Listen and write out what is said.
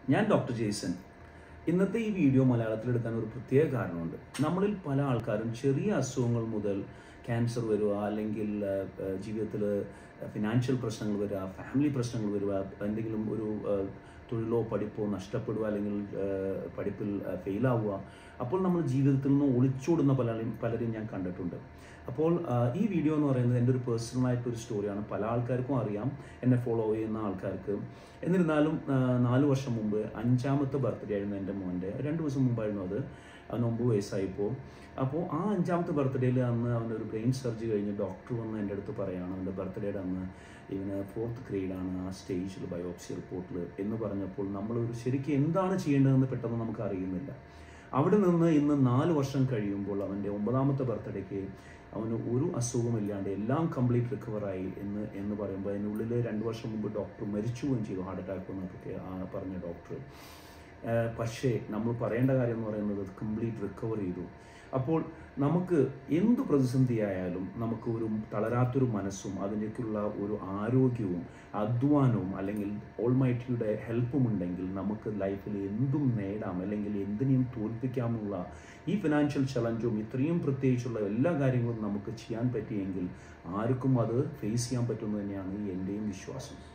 ഞാൻ doctor Jason ഇന്നത്തെ ഈ വീഡിയോ മലയാളത്തിൽ എടുക്കാൻ ഒരു പ്രത്യേക കാരണമുണ്ട് നമ്മളിൽ പല ആൾക്കാരും ചെറിയ അസുഖങ്ങൾ മുതൽ ക്യാൻസർ വരിക അല്ലെങ്കിൽ ജീവിതത്തിൽ ഫിനാൻഷ്യൽ പ്രശ്നങ്ങൾ വരിക ഫാമിലി പ്രശ്നങ്ങൾ വരിക എന്തെങ്കിലും ഒരു ആ, തൊഴിലോ പഠിപ്പോ നഷ്ടപ്പെടുക അല്ലെങ്കിൽ ആ, പഠിപ്പിൽ ഫെയിലാവുക അപ്പോൾ നമ്മൾ ജീവിതത്തിൽ നിന്ന് ഒളിച്ചോടുന്ന പലരും പലരും ഞാൻ കണ്ടിട്ടുണ്ട് അപ്പോൾ ആ, ഈ വീഡിയോ എന്ന് പറയുന്നത് എൻ്റെ ഒരു പേഴ്സണലായിട്ടൊരു സ്റ്റോറിയാണ് പല ആൾക്കാർക്കും അറിയാം എന്നെ ഫോളോ ചെയ്യുന്ന ആൾക്കാർക്ക് എന്നിരുന്നാലും ആ, നാല് വർഷം മുമ്പ് അഞ്ചാമത്തെ ബർത്ത്ഡേ ആയിരുന്നു എൻ്റെ മോൻ്റെ രണ്ട് ദിവസം മുമ്പായിരുന്നു അത് അവന് ഒമ്പത് വയസ്സായപ്പോൾ അപ്പോൾ ആ അഞ്ചാമത്തെ ബർത്ത്ഡേയിൽ അന്ന് അവൻ്റെ ഒരു ബ്രെയിൻ സർജറി കഴിഞ്ഞ് ഡോക്ടർ വന്ന് എൻ്റെ അടുത്ത് പറയുകയാണ് അവൻ്റെ ബർത്ത്ഡേയുടെ അന്ന് ഇവന് ഫോർത്ത് ഗ്രേഡാണ് ആ സ്റ്റേജിൽ ബയോപ്സി റിപ്പോർട്ടിൽ എന്ന് പറഞ്ഞപ്പോൾ നമ്മളൊരു ശരിക്കും എന്താണ് ചെയ്യേണ്ടതെന്ന് പെട്ടെന്ന് നമുക്ക് അറിയുന്നില്ല അവിടെ നിന്ന് ഇന്ന് നാല് വർഷം കഴിയുമ്പോൾ അവൻ്റെ ഒമ്പതാമത്തെ ബർത്ത്ഡേക്ക് അവന് ഒരു അസുഖമില്ലാണ്ട് എല്ലാം കംപ്ലീറ്റ് റിക്കവറായി എന്ന് എന്ന് പറയുമ്പോൾ അതിനുള്ളിൽ രണ്ട് വർഷം മുമ്പ് ഡോക്ടർ മരിച്ചുപോവുകയും ചെയ്തു ഹാർട്ട് അറ്റാക്ക് എന്നൊക്കെ ആ പറഞ്ഞ ഡോക്ടർ ഏഹ് പക്ഷേ നമ്മൾ പറയേണ്ട കാര്യം എന്ന് പറയുന്നത് കംപ്ലീറ്റ് റിക്കവർ ചെയ്തു അപ്പോൾ നമുക്ക് എന്ത് പ്രതിസന്ധി ആയാലും നമുക്ക് ഒരു തളരാത്തൊരു മനസ്സും അതിനേക്കുള്ള ഒരു ആരോഗ്യവും അധ്വാനവും അല്ലെങ്കിൽ ഓൾമൈറ്റിയുടെ ഹെൽപ്പും ഉണ്ടെങ്കിൽ നമുക്ക് ലൈഫിൽ എന്തും നേടാം അല്ലെങ്കിൽ എന്തിനേയും തോൽപ്പിക്കാമുള്ള ഈ ഫിനാൻഷ്യൽ ചലഞ്ചും ഇത്രയും പ്രത്യേകിച്ചുള്ള എല്ലാ കാര്യങ്ങളും നമുക്ക് ചെയ്യാൻ പറ്റിയെങ്കിൽ ആർക്കും അത് ഫേസ് ചെയ്യാൻ പറ്റുമെന്ന് തന്നെയാണ് എൻ്റെയും വിശ്വാസം